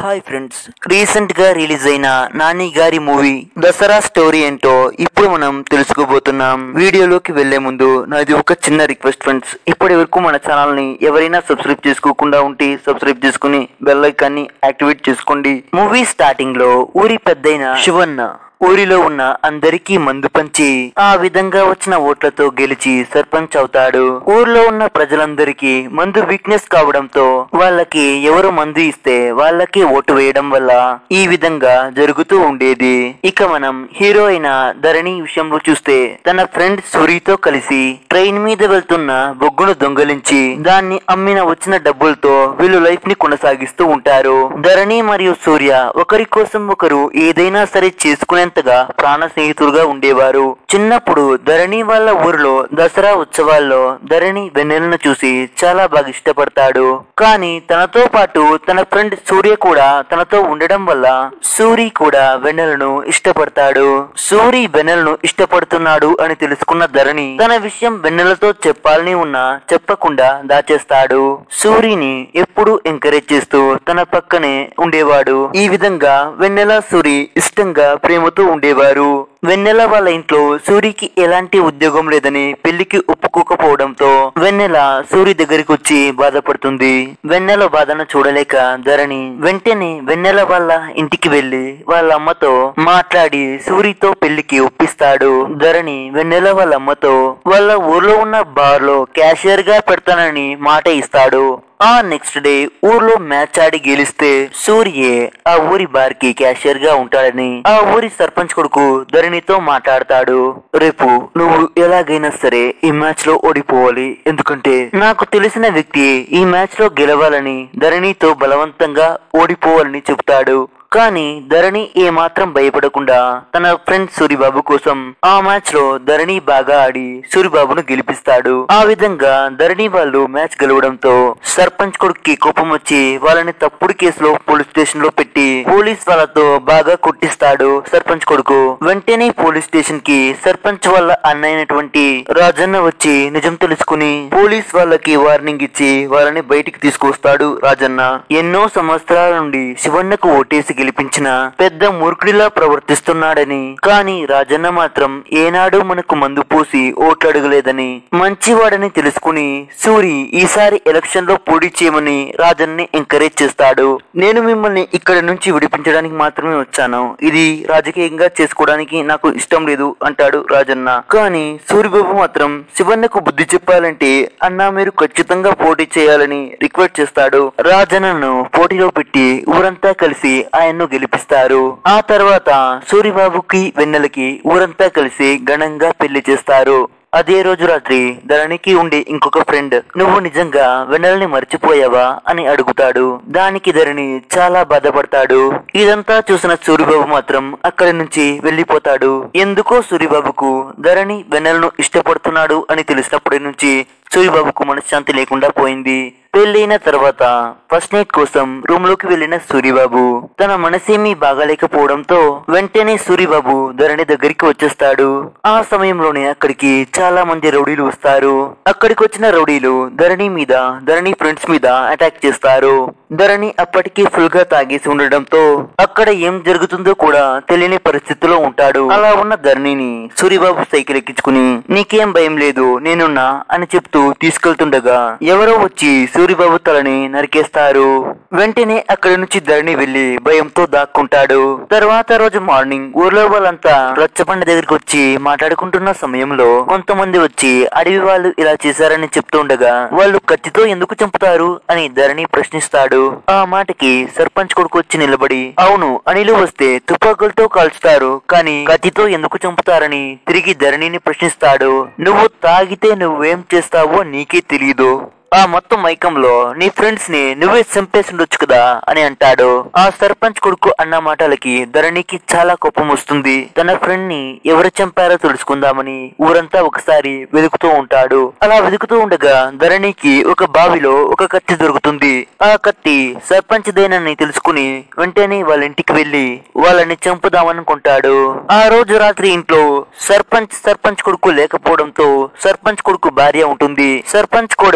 hi friends recent గా release అయిన నాని గారి మూవీ దసరా స్టోరీ ఏంటో ఇప్పుడు మనం తెలుసుకోబోతున్నాం వీడియోలోకి వెళ్లే ముందు నాది ఒక చిన్న రిక్వెస్ట్ ఫ్రెండ్స్ ఇప్పటి వరకు మన ఛానల్ ని ఎవరైనా సబ్స్క్రైబ్ చేసుకోకుండా ఉంటే సబ్స్క్రైబ్ చేసుకుని బెల్ ఐకాన్ ని యాక్టివేట్ చేసుకోండి మూవీ స్టార్టింగ్ లో ఊరి పెద్దయిన శివన్న ఊరిలో ఉన్న అందరికీ మందు పంచి ఆ విధంగా వచ్చిన ఓట్లతో గెలిచి సర్పంచ్ అవుతాడు ఊర్లో ఉన్న ప్రజలందరికీ మందు వీక్నెస్ కావడంతో వాళ్ళకి ఎవరు మందు ఇస్తే వాళ్ళకి ఓటు వేయడం వల్ల ఈ విధంగా జరుగుతూ ఉండేది ఇక మనం హీరో అయిన ధరణి విషయంలో చూస్తే తన ఫ్రెండ్ సూరితో కలిసి ట్రైన్ మీద వెళ్తున్న బొగ్గును దొంగలించి దాన్ని అమ్మిన వచ్చిన డబ్బులతో వీళ్ళు లైఫ్ ని కొనసాగిస్తూ ఉంటారు ధరణి మరియు సూర్య ఒకరి కోసం ఒకరు ఏదైనా సరే చేసుకునేంతగా ప్రాణ స్నేహితులుగా ఉండేవారు చిన్నప్పుడు ధరణి వాళ్ళ ఊరిలో దసరా ఉత్సవాల్లో ధరణి వెన్నెలను చూసి చాలా బాగా ఇష్టపడతాడు కానీ తనతో పాటు తన ఫ్రెండ్ సూర్య కూడా తనతో ఉండడం వల్ల సూరి కూడా వెన్నెలను ఇష్టపడతాడు సూరి వెన్నెలను ఇష్టపడుతున్నాడు అని తెలుసుకున్న ధరణి తన విషయం వెన్నెలతో చెప్పాలని ఉన్నా చెప్పకుండా దాచేస్తాడు సూరిని ఎప్పుడూ ఎంకరేజ్ చేస్తూ తన పక్కనే ఉండేవాడు ఈ విధంగా వెన్నెల సూరి ఇష్టంగా ప్రేమతో ఉండేవారు వెన్నెల వాళ్ళ ఇంట్లో సూరికి ఎలాంటి ఉద్యోగం లేదని పెళ్లికి ఒప్పుకోకపోవడంతో వెన్నెల సూరి దగ్గరికి వచ్చి బాధపడుతుంది వెన్నెల బాధను చూడలేక ధరణి వెంటనే వెన్నెల వాళ్ళ ఇంటికి వెళ్లి వాళ్ళ అమ్మతో మాట్లాడి సూరితో పెళ్లికి ఒప్పిస్తాడు ధరణి వెన్నెల వాళ్ళ అమ్మతో వాళ్ళ ఊర్లో ఉన్న బార్ లో క్యాషియర్ గా పెడతానని మాట ఇస్తాడు ఆ నెక్స్ట్ డే ఊర్లో మ్యాచ్ ఆడి గెలిస్తే సూర్యే ఆ ఊరి బార్ కి క్యాషియర్ గా ఉంటాడని ఆ ఊరి సర్పంచ్ కొడుకు ధరణితో మాట్లాడతాడు రేపు నువ్వు ఎలాగైనా సరే ఈ మ్యాచ్ లో ఓడిపోవాలి ఎందుకంటే నాకు తెలిసిన వ్యక్తి ఈ మ్యాచ్ లో గెలవాలని ధరణితో బలవంతంగా ఓడిపోవాలని చెబుతాడు కానీ ధరణి ఏమాత్రం భయపడకుండా తన ఫ్రెండ్ సూరిబాబు కోసం ఆ మ్యాచ్ లో ధరణి బాగా ఆడి సూరిబాబును గెలిపిస్తాడు ఆ విధంగా ధరణి వాళ్ళు మ్యాచ్ గెలవడంతో సర్పంచ్ కొడుక్కి కోపం వచ్చి వాళ్ళని తప్పుడు కేసులో పోలీస్ స్టేషన్ లో పెట్టి పోలీస్ వాళ్ళతో బాగా కొట్టిస్తాడు సర్పంచ్ కొడుకు వెంటనే పోలీస్ స్టేషన్ కి సర్పంచ్ వాళ్ళ అన్నైనటువంటి రాజన్న వచ్చి నిజం తెలుసుకుని పోలీస్ వాళ్ళకి వార్నింగ్ ఇచ్చి వాళ్ళని బయటికి తీసుకొస్తాడు రాజన్న ఎన్నో సంవత్సరాల నుండి శివన్నకు ఓటేసి గెలిపించిన పెద్ద మూర్ఖుడిలా ప్రవర్తిస్తున్నాడని కానీ రాజన్న మాత్రం ఏనాడు మనకు మందు పూసి ఓట్లు అడగలేదని మంచివాడని తెలుసుకుని సూరి ఈసారి ఎలక్షన్ లో పోటీ చేయమని రాజన్ని ఎంకరేజ్ చేస్తాడు నేను మిమ్మల్ని ఇక్కడ నుంచి విడిపించడానికి మాత్రమే వచ్చాను ఇది రాజకీయంగా చేసుకోవడానికి నాకు ఇష్టం లేదు అంటాడు రాజన్న కానీ సూరిబాబు మాత్రం శివన్నకు బుద్ధి చెప్పాలంటే అన్నా మీరు ఖచ్చితంగా పోటీ చేయాలని రిక్వెస్ట్ చేస్తాడు రాజన్నను పోటీలో పెట్టి ఊరంతా కలిసి ఆయన్ను గెలిపిస్తారు ఆ తర్వాత సూరిబాబుకి వెన్నెలకి ఊరంతా కలిసి ఘనంగా పెళ్లి చేస్తారు అదే రోజు రాత్రి ధరణికి ఉండే ఇంకొక ఫ్రెండ్ నువ్వు నిజంగా వెన్నెలని మర్చిపోయావా అని అడుగుతాడు దానికి ధరణి చాలా బాధపడతాడు ఇదంతా చూసిన సూరిబాబు మాత్రం అక్కడి నుంచి వెళ్లిపోతాడు ఎందుకో సూరిబాబుకు ధరణి వెన్నెలను ఇష్టపడుతున్నాడు అని తెలిసినప్పటి నుంచి సూరిబాబుకు మనశ్శాంతి లేకుండా పోయింది పెళ్ళైన తర్వాత ఫస్ట్ నైట్ కోసం రూమ్ లోకి వెళ్లిన సూరిబాబు తన మనసేమీ బాగాలేకపోవడంతో వెంటనే సూరిబాబు ధరణి దగ్గరికి వచ్చేస్తాడు ఆ సమయంలోనే అక్కడికి చాలా మంది రౌడీలు వస్తారు అక్కడికి వచ్చిన రౌడీలు ధరణి మీద ధరణి ఫ్రెండ్స్ మీద అటాక్ చేస్తారు ధరణి అప్పటికి ఫుల్ గా తాగేసి ఉండడంతో అక్కడ ఏం జరుగుతుందో కూడా తెలియని పరిస్థితిలో ఉంటాడు అలా ఉన్న ధరణిని సూరిబాబు సైకిల్ ఎక్కించుకుని నీకేం భయం లేదు నేనున్నా అని చెప్తూ తీసుకెళ్తుండగా ఎవరో వచ్చి సూరిబాబు తలని నరికేస్తారు వెంటనే అక్కడి నుంచి ధరణి వెళ్లి భయంతో దాక్కుంటాడు తర్వాత రోజు మార్నింగ్ ఊర్లో వాళ్ళంతా రచ్చబండ దగ్గరికి వచ్చి మాట్లాడుకుంటున్న సమయంలో కొంతమంది వచ్చి అడవి వాళ్ళు ఇలా చేశారని చెప్తుండగా వాళ్ళు కత్తితో ఎందుకు చంపుతారు అని ధరణి ప్రశ్నిస్తాడు ఆ మాటకి సర్పంచ్ కొడుకు వచ్చి నిలబడి అవును అనిలు వస్తే తుపాకులతో కాల్చుతారు కానీ కత్తితో ఎందుకు చంపుతారని తిరిగి ధరణిని ప్రశ్నిస్తాడు నువ్వు తాగితే నువ్వేం చేస్తావో నీకే తెలియదు ఆ మొత్తం మైకంలో నీ ఫ్రెండ్స్ ని నువ్వే చంపేసి ఉండొచ్చు కదా అని అంటాడు ఆ సర్పంచ్ కొడుకు అన్న మాటలకి ధరణికి చాలా కోపం వస్తుంది తన ఫ్రెండ్ ని ఎవరు చంపారో తెలుసుకుందామని ఊరంతా ఒకసారి వెతుకుతూ ఉంటాడు అలా వెతుకుతూ ఉండగా ధరణికి ఒక బావిలో ఒక కత్తి దొరుకుతుంది ఆ కత్తి సర్పంచ్ దేనని తెలుసుకుని వెంటనే వాళ్ళ ఇంటికి వెళ్లి వాళ్ళని చంపుదామనుకుంటాడు ఆ రోజు రాత్రి ఇంట్లో సర్పంచ్ సర్పంచ్ కొడుకు లేకపోవడంతో సర్పంచ్ కొడుకు భార్య ఉంటుంది సర్పంచ్ కోడలు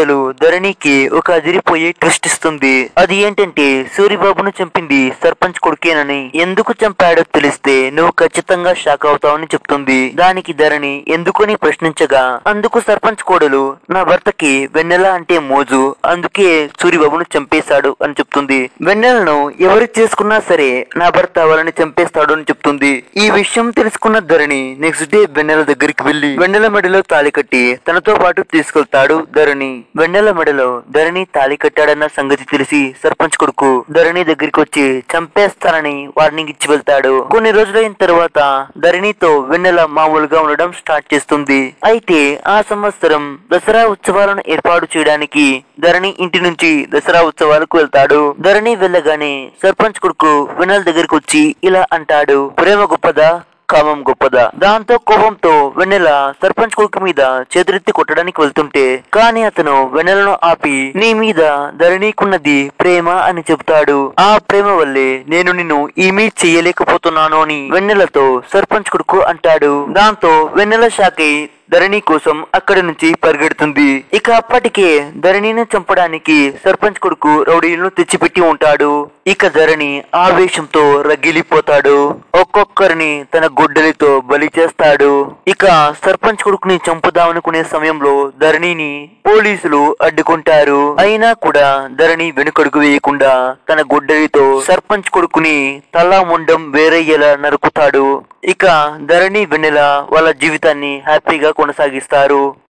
ధరణికి ఒక అదిరిపోయే ట్విస్ట్ ఇస్తుంది అది ఏంటంటే సూరిబాబును చంపింది సర్పంచ్ కొడుకేనని ఎందుకు చంపాడో తెలిస్తే నువ్వు ఖచ్చితంగా షాక్ అవుతావని చెప్తుంది దానికి ధరణి ఎందుకని ప్రశ్నించగా అందుకు సర్పంచ్ కోడలు నా భర్తకి వెన్నెల అంటే మోజు అందుకే సూరిబాబును చంపేశాడు అని చెప్తుంది వెన్నెలను ఎవరు చేసుకున్నా సరే నా భర్త వాళ్ళని చంపేస్తాడు అని చెప్తుంది ఈ విషయం తెలుసుకున్న ధరణి నెక్స్ట్ డే వెన్నెల దగ్గరికి వెళ్లి వెన్నెల మెడలో తాళి కట్టి తనతో పాటు తీసుకెళ్తాడు ధరణి వెన్నెల మెడలో ధరణి తాళి కట్టాడన్న సంగతి తెలిసి సర్పంచ్ కొడుకు ధరణి దగ్గరికి వచ్చి చంపేస్తానని వార్నింగ్ ఇచ్చి వెళ్తాడు కొన్ని రోజులైన తర్వాత ధరణితో వెన్నెల మామూలుగా ఉండడం స్టార్ట్ చేస్తుంది అయితే ఆ సంవత్సరం దసరా ఉత్సవాలను ఏర్పాటు చేయడానికి ధరణి ఇంటి నుంచి దసరా ఉత్సవాలకు వెళ్తాడు ధరణి వెళ్ళగానే సర్పంచ్ కొడుకు వెన్నెల దగ్గరికి వచ్చి ఇలా అంటాడు ప్రేమ గొప్పదా కామం గొప్పదా దాంతో కోపంతో వెన్నెల సర్పంచ్ కొడుకు మీద చేతులెత్తి కొట్టడానికి వెళ్తుంటే కానీ అతను వెన్నెలను ఆపి నీ మీద ధరణీకున్నది ప్రేమ అని చెబుతాడు ఆ ప్రేమ వల్లే నేను నిన్ను ఈమె చెయ్యలేకపోతున్నాను అని వెన్నెలతో సర్పంచ్ కొడుకు అంటాడు దాంతో వెన్నెల షాక్ అయి ధరణి కోసం అక్కడి నుంచి పరిగెడుతుంది ఇక అప్పటికే ధరణిని చంపడానికి సర్పంచ్ కొడుకు రౌడీలను తెచ్చిపెట్టి ఉంటాడు ఇక ధరణి ఆవేశంతో రగిలిపోతాడు ఒక్కొక్కరిని తన గొడ్డలితో బలి చేస్తాడు ఇక సర్పంచ్ కొడుకుని చంపుదామనుకునే సమయంలో ధరణిని పోలీసులు అడ్డుకుంటారు అయినా కూడా ధరణి వెనుకడుగు వేయకుండా తన గొడ్డలితో సర్పంచ్ కొడుకుని తల ముండం వేరయ్యేలా నరుకుతాడు ఇక ధరణి వెన్నెల వాళ్ళ జీవితాన్ని హ్యాపీగా కొనసాగిస్తారు